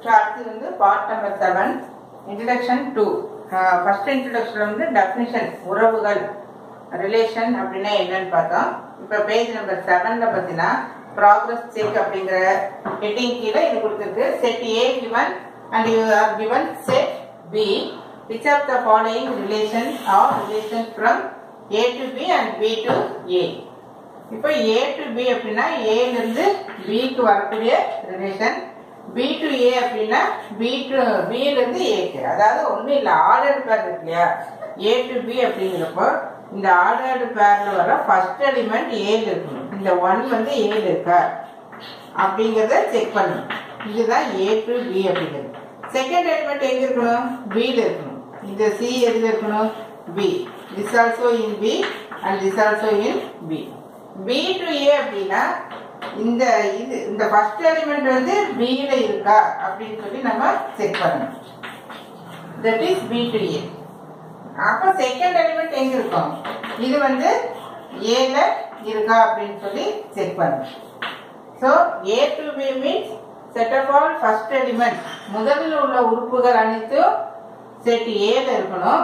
So அடுத்தது வந்து part number seven introduction two first introduction வந்து டெஃபினிஷன் உறவுகள் ரிலேஷன் அப்படின்னா என்னன்னு பார்த்தோம் இப்போ பேஜ் நம்பர் செவன்ல பார்த்தீங்கன்னா ப்ராக்ரஸ் செக் அப்படிங்கிற ஹெட்டிங் கீழே இது கொடுத்துருக்கு set A given and you are given set B which of the following relation or relation from A to B and B to A இப்போ A to B அப்படின்னா A ல இருந்து B க்கு வரக்கூடிய ரிலேஷன் B to A அப்படின்னா B to B ல இருந்து A க்கு அதாவது ஒண்ணும் இல்ல ஆர்டர் பேர் இருக்கு இல்லையா A to B அப்படிங்கிறப்போ இந்த ஆர்டர்டு பேர்ல வர ஃபர்ஸ்ட் எலிமெண்ட் A ல இருக்கணும் இந்த ஒன் வந்து A ல இருக்கா அப்படிங்கறத செக் பண்ணணும் இதுதான் A to B அப்படிங்கிறது செகண்ட் எலிமெண்ட் எங்க இருக்கணும் B ல இருக்கணும் இந்த C எதுல இருக்கணும் B this also in B and this also in B B to A அப்படின்னா இந்த இது இந்த ஃபர்ஸ்ட் எலிமெண்ட் வந்து B ல இருக்கா அப்படின்னு சொல்லி நம்ம செக் பண்ணணும் that is B to A அப்ப செகண்ட் எலிமெண்ட் எங்க இருக்கும் இது வந்து A ல இருக்கா அப்படின்னு சொல்லி செக் பண்ணணும் so A to B means set of all first element முதலில் உள்ள உறுப்புகள் அனைத்தும் செட் ஏல இருக்கணும்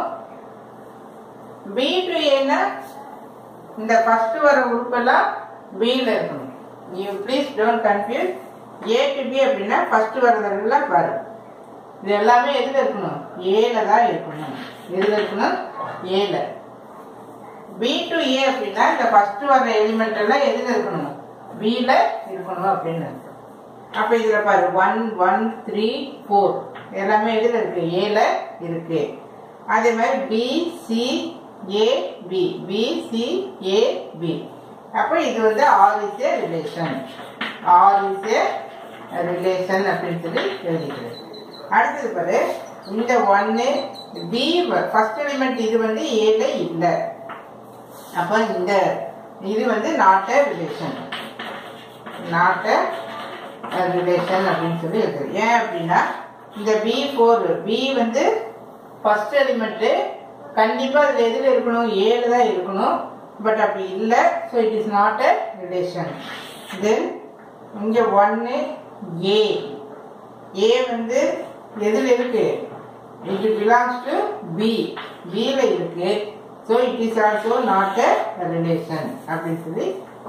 பி டு ஏன்னா இந்த ஃபர்ஸ்ட் வர உறுப்பெல்லாம் பியில் இருக்கணும் you please don't confuse A to B அப்படின்னா ஃபர்ஸ்ட் வரதெல்லாம் பாரு இது எல்லாமே எதுல இருக்கணும் ஏல தான் இருக்கணும் எதுல இருக்கணும் ஏல பி டு ஏ அப்படின்னா இந்த ஃபர்ஸ்ட் வர எலிமெண்ட் எல்லாம் எதுல இருக்கணும் பில இருக்கணும் அப்படின்னு அர்த்தம். அப்ப இதுல பாரு ஒன் ஒன் த்ரீ ஃபோர் எல்லாமே எதுல இருக்கு ஏல இருக்கு அதே மாதிரி B C A B B C A B அப்ப இது வந்து R is a relation R is a relation அப்படின்னு சொல்லி எழுதிக்கிறது அடுத்தது பாரு இந்த ஒன்னு பி ஃபர்ஸ்ட் எலிமெண்ட் இது வந்து ஏல இல்லை அப்ப இந்த இது வந்து not a relation not a relation அப்படின்னு சொல்லி இருக்கு ஏன் அப்படின்னா இந்த பி ஃபோர் பி வந்து ஃபர்ஸ்ட் எலிமெண்ட் கண்டிப்பா அதுல எதுல இருக்கணும் ஏழு தான் இருக்கணும் பட் அப்படி இல்லை so it is not a relation then இங்க ஒன்னு ஏ ஏ வந்து எதுல இருக்கு இட் பிலாங்ஸ் டு பி பில இருக்கு so it is also not a relation அப்படின்னு சொல்லி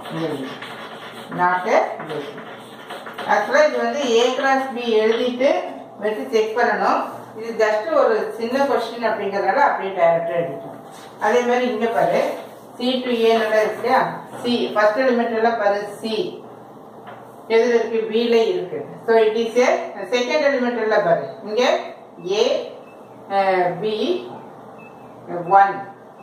நாட் அ ரிலேஷன் ஆக்சுவலாக இது வந்து ஏ கிளாஸ் பி எழுதிட்டு வச்சு செக் பண்ணணும் இது ஜஸ்ட் ஒரு சின்ன கொஸ்டின் அப்படிங்கறதுனால அப்படியே டைரக்டா எழுதிட்டோம் அதே மாதிரி இங்க பாரு சி டு ஏ நல்லா இருக்கு இல்லையா சி ஃபர்ஸ்ட் எலிமெண்ட் எல்லாம் பாரு சி எதுல இருக்கு பில இருக்கு so it is a second element எல்லாம் பாரு இங்க ஏ பி ஒன்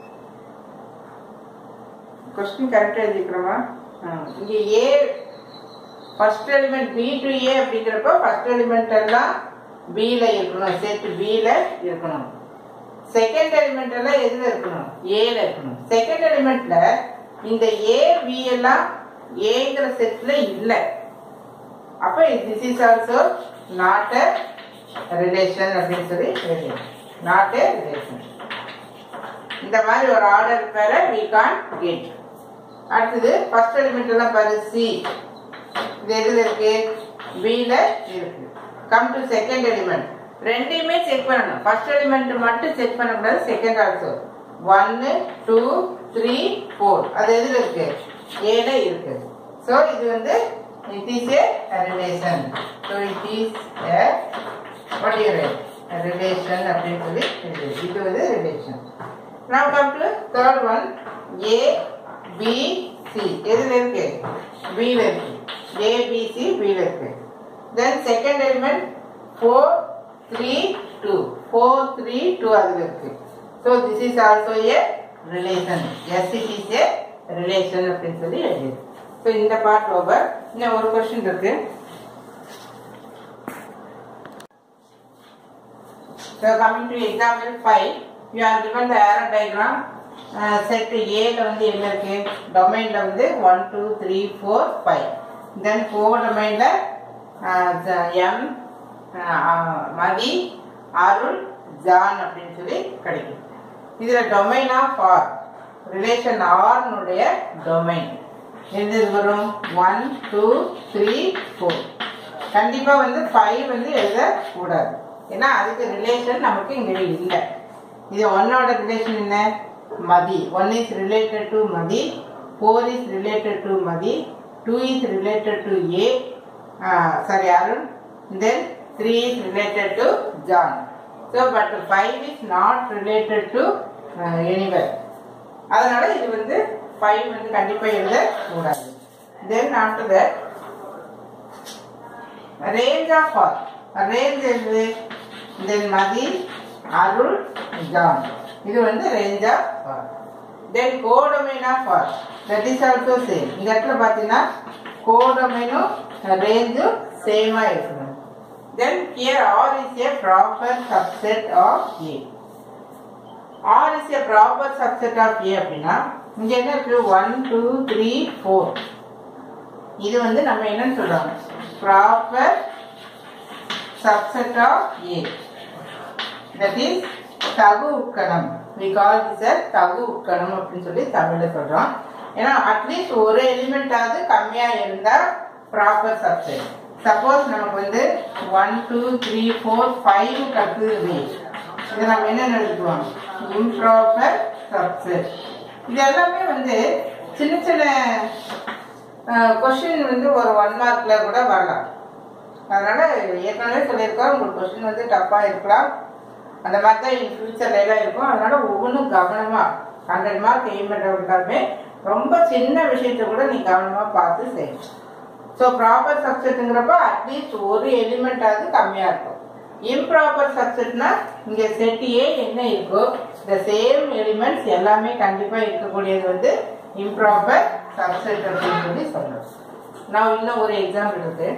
கொஸ்டின் கரெக்டா எழுதிக்கிறோமா இங்க A first element B to A அப்படிங்கிறப்ப ஃபர்ஸ்ட் எலிமெண்ட் எல்லாம் பில இருக்கணும் செட் பில இருக்கணும் செகண்ட் எலிமெண்ட் எல்லாம் எதுல இருக்கணும் ஏல இருக்கணும் செகண்ட் எலிமெண்ட்ல இந்த ஏ பி எல்லாம் ஏங்கிற செட்ல இல்ல அப்ப this is also not a relation அப்படின்னு சொல்லி எழுதணும் நாட் அ ரிலேஷன் இந்த மாதிரி ஒரு order pair we can get அடுத்தது ஃபர்ஸ்ட் எலிமெண்ட் எல்லாம் பாரு சி இது எதுல இருக்கு பில இருக்கு கம் டு செகண்ட் எலிமெண்ட் ரெண்டையுமே செக் பண்ணணும் ஃபர்ஸ்ட் எலிமெண்ட் மட்டும் செக் பண்ணக்கூடாது செகண்ட் ஆல்சோ ஒன்னு டூ த்ரீ ஃபோர் அது எதுல இருக்கு ஏல இருக்கு ஸோ இது வந்து it is a relation so it is a what you relation அப்படின்னு சொல்லி எழுதுது. இது வந்து relation now come to third one a b c எதுல இருக்கு b ல இருக்கு a b c b ல இருக்கு then second element 4 3 2 4 3 2 அதுல இருக்கு so this is also a relation yes it is a relation அப்படின்னு சொல்லி எழுதி so இந்த பார்ட் ஓவர் இன்னும் ஒரு கொஸ்டின் இருக்கு So coming to example 5, you are given the arrow diagram. Uh, set A ல வந்து என்ன இருக்கு டொமைன்ல வந்து one two three four five then four டொமைன்ல எம் மதி அருள் ஜான் அப்படின்னு சொல்லி கிடைக்கும் இதுல டொமைன் ஆஃப் ஆர் ரிலேஷன் ஆர்னுடைய டொமைன் எது வரும் ஒன் டூ த்ரீ ஃபோர் கண்டிப்பா வந்து ஃபைவ் வந்து எழுதக்கூடாது ஏன்னா அதுக்கு ரிலேஷன் நமக்கு இங்க இல்லை இது ஒன்னோட ரிலேஷன் என்ன Mathi one is related to Mathi four is related to Mathi two is related to A sorry Arun then three is related to John so but five is not related to anywhere அதனால இது வந்து ஃபைவ் வந்து கண்டிப்பாக எழுதக்கூடாது then after that range of R range எது then Mathi Arul John இது வந்து range of R then codomain of R that is also same இந்த இடத்துல பார்த்தீங்கன்னா கோடொமைனும் ரேஞ்சும் சேமாக இருக்கணும் then here R is a proper subset of A R is a proper subset of A அப்படின்னா இங்க என்ன இருக்கு ஒன் டூ த்ரீ ஃபோர் இது வந்து நம்ம என்னன்னு சொல்றோம் proper subset of A that is தகு உட்கணம் வி கால் திஸ் தகு உட்கணம் அப்படின்னு சொல்லி தமிழ்ல சொல்றோம் ஏன்னா அட்லீஸ்ட் ஒரு எலிமெண்டாவது கம்மியா இருந்தா ப்ராப்பர் சப்செட் சப்போஸ் நமக்கு வந்து one two three four five கட்டுது இதை நம்ம என்ன எழுதுவோம் இம்ப்ராப்பர் சப்செட் இது எல்லாமே வந்து சின்ன சின்ன கொஸ்டின் வந்து ஒரு ஒன் மார்க்ல கூட வரலாம் அதனால ஏற்கனவே சொல்லியிருக்கோம் உங்களுக்கு கொஸ்டின் வந்து டஃப்பா இருக்கலாம் அந்த மாதிரி தான் இன் ஃபியூச்சர்ல எல்லாம் இருக்கும் அதனால ஒவ்வொன்றும் கவனமா ஹண்ட்ரட் மார்க் எய்ம் பண்ணுறதுக்காகவே ரொம்ப சின்ன விஷயத்த கூட நீ கவனமா பார்த்து செய்யணும் ஸோ ப்ராப்பர் சப்ஜெக்ட்டுங்கிறப்ப அட்லீஸ்ட் ஒரு எலிமெண்ட்டாவது கம்மியாக இருக்கும் இம்ப்ராப்பர் சப்ஜெக்ட்னா இங்கே செட் ஏ என்ன இருக்கோ இந்த சேம் எலிமெண்ட்ஸ் எல்லாமே கண்டிப்பாக இருக்கக்கூடியது வந்து இம்ப்ராப்பர் சப்ஜெக்ட் அப்படின்னு சொல்லி சொல்லணும் நான் இன்னும் ஒரு எக்ஸாம்பிள் இருக்கு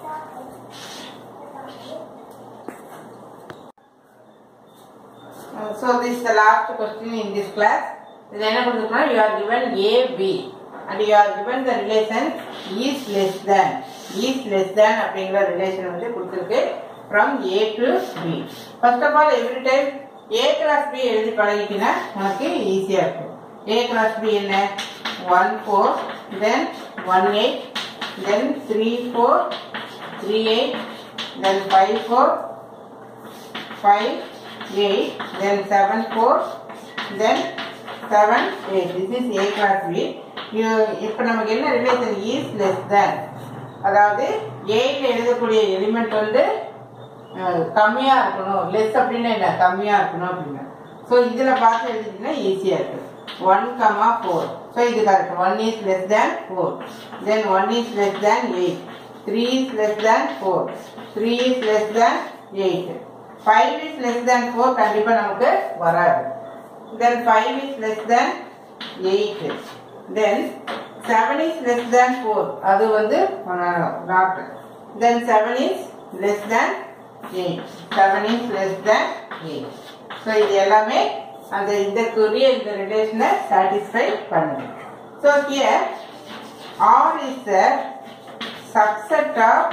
so this is the last question in this class இதுல என்ன கொடுத்துருக்கோம் you are given a b and you are given the relation is less than is less than அப்படிங்கிற ரிலேஷன் வந்து கொடுத்துருக்கு from a to b first of all every time a cross b எழுதி பழகிட்டீங்கன்னா உனக்கு ஈஸியா இருக்கும் a cross b என்ன 1 4 then 1 8 then 3 4 3 8 then 5 4 5 8 then 7 4 then 7 8 this is a class b you இப்போ நமக்கு என்ன ரிலேஷன் is less than அதாவது ஏல எழுதக்கூடிய எலிமெண்ட் வந்து அஹ், கம்மியா இருக்கணும் லெஸ் அப்படின்னா என்ன கம்மியா இருக்கணும் அப்படின்னா ஸோ இதுல பார்த்து எழுதிட்டீங்கன்னா ஈஸியா இருக்கு ஒன் கமா ஃபோர் ஸோ இது correct one is less than four then one is less than eight three is less than four three is less than eight five is less than four கண்டிப்பாக நமக்கு வராது then five is less than eight then seven is less than four அது வந்து not then seven is less than eight seven is less than eight so இது எல்லாமே அந்த இதற்குரிய இந்த ரிலேஷனை சாட்டிஸ்ஃபை பண்ணுது so here R is the subset of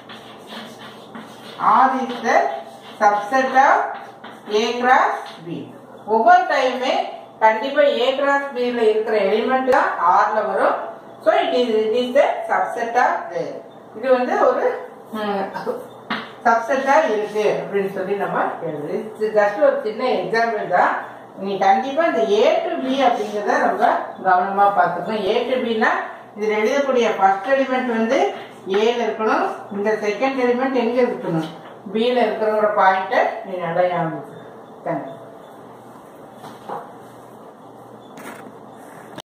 R is the subset of A cross B. ஒவ்வொரு டைமே கண்டிப்பா A cross B ல இருக்கிற எலிமெண்ட் தான் R ல வரும் so it is it is the subset of இது வந்து ஒரு சப்செட்டா இருக்கு அப்படின்னு சொல்லி நம்ம எழுது ஜஸ்ட் ஒரு சின்ன எக்ஸாம்பிள் தான் நீ கண்டிப்பா இந்த ஏ டு பி அப்படிங்கிறத ரொம்ப கவனமா பார்த்துக்கணும் ஏ டு பின்னா இதுல எழுதக்கூடிய ஃபர்ஸ்ட் எலிமெண்ட் வந்து ஏல இருக்கணும் இந்த செகண்ட் எலிமெண்ட் எங்க இருக்கணும் பில இருக்கிறோங்கிற பாயிண்ட்டை நீ நல்லா ஞாபகம் தேங்க்யூ